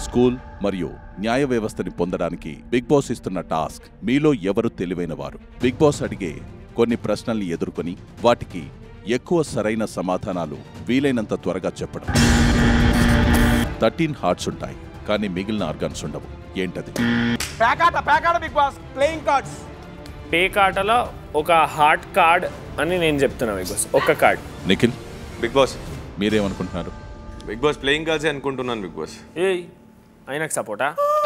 School మరియు న్యాయ వ్యవస్థని పొందడానికి బిగ్ బాస్ ఇస్తున్న టాస్క్ మీలో ఎవరు తెలివైన వారు బిగ్ బాస్ అడిగే కొన్ని ప్రశ్నల్ని ఎదుర్కొని వాటికి ఎక్కువ సరైన సమాధానాలు వీలైనంత త్వరగా చెప్పడం థర్టీన్ హార్ట్స్ ఉంటాయి కానీ మిగిలిన ఆర్గాన్స్ ఉండవు ఏంటది పేకాట పేకాట బిగ్ బాస్ ప్లేయింగ్ కార్డ్స్ పేక్ ఆటలో ఒక హార్ట్ కార్డ్ అని నేను చెప్తున్నా బిగ్ బాస్ ఒక కార్డ్ నిఖిల్ బిగ్ బాస్ మీరేమనుకుంటున్నారు బిగ్ బాస్ ప్లేయింగ్ కార్డ్స్ అనుకుంటున్నాను బిగ్ బాస్ ఏయ్ ఆయనకు సపోర్టా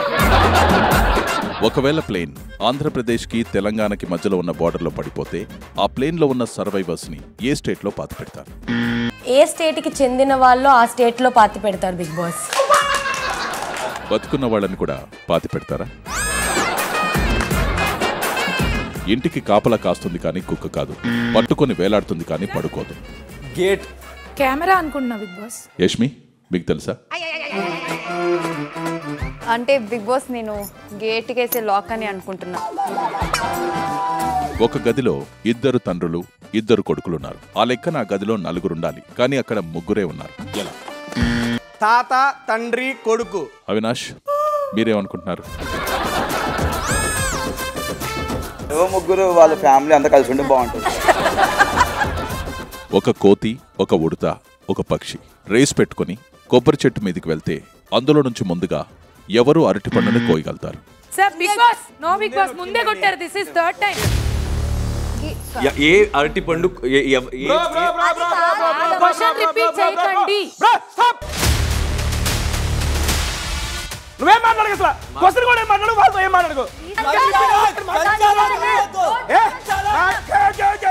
ఒకవేళ ప్లేన్ ఆంధ్రప్రదేశ్కి తెలంగాణకి మధ్యలో ఉన్న బార్డర్లో పడిపోతే ఆ ప్లేన్లో ఉన్న సర్వైవర్స్ ని ఏ స్టేట్లో పాత పెడతారు ఏ స్టేట్కి చెందిన వాళ్ళు ఆ స్టేట్లో పాతి పెడతారు బిగ్ బాస్ బతుకున్న వాళ్ళని కూడా పాతి పెడతారా ఇంటికి కాపలా కాస్తుంది కానీ కుక్క కాదు పట్టుకొని వేలాడుతుంది కానీ పడుకోదు గేట్ కెమెరా అనుకుంటున్నా బిగ్ బాస్ యష్మి మీకు తెలుసా అంటే బిగ్ బాస్ నేను గేట్ కేసే లాక్ అని అనుకుంటున్నా ఒక గదిలో ఇద్దరు తండ్రులు ఇద్దరు కొడుకులున్నారు ఆ లెక్కన ఆ గదిలో నలుగురుండాలి కానీ అక్కడ ముగ్గురే ఉన్నారు ఎలా తాత తండ్రి కొడుకు అవినాష్ మీరేమనుకుంటున్నారు ఏవో ముగ్గురు వాళ్ళ ఫ్యామిలీ అంతా కలిసి ఉంటే బాగుంటుంది ఒక కోతి ఒక ఉడత ఒక పక్షి రేస్ పెట్టుకొని కొబ్బరి చెట్టు మీదకి వెళ్తే అందులో నుంచి ముందుగా ఎవరు అరటి పండుని కోయగలుగుతారు sir Bigg Boss no Bigg Boss ముందే కొట్టారు దిస్ ఇస్ థర్డ్ టైం ఏ అరటి పండు ఏ- ఎవ- ఏ- bro bro bro bro bro bro bro bro question repeat చేయకండి బ్రో స్టాప్ నువ్వేం మాట్లాడకు అసలు క్వశ్చన్ కూడా ఏం మాట్లాడు వాళ్ళతో ఏం మాట్లాడకు ఏ? Okay, okay, okay.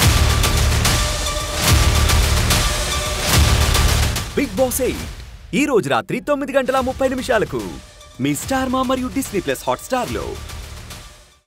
Bigg Boss eight ఈ రోజు రాత్రి తొమ్మిది గంటల ముప్పై నిమిషాలకు మీ స్టార్ మా మరియు డిస్నీ ప్లస్ హాట్ స్టార్ లో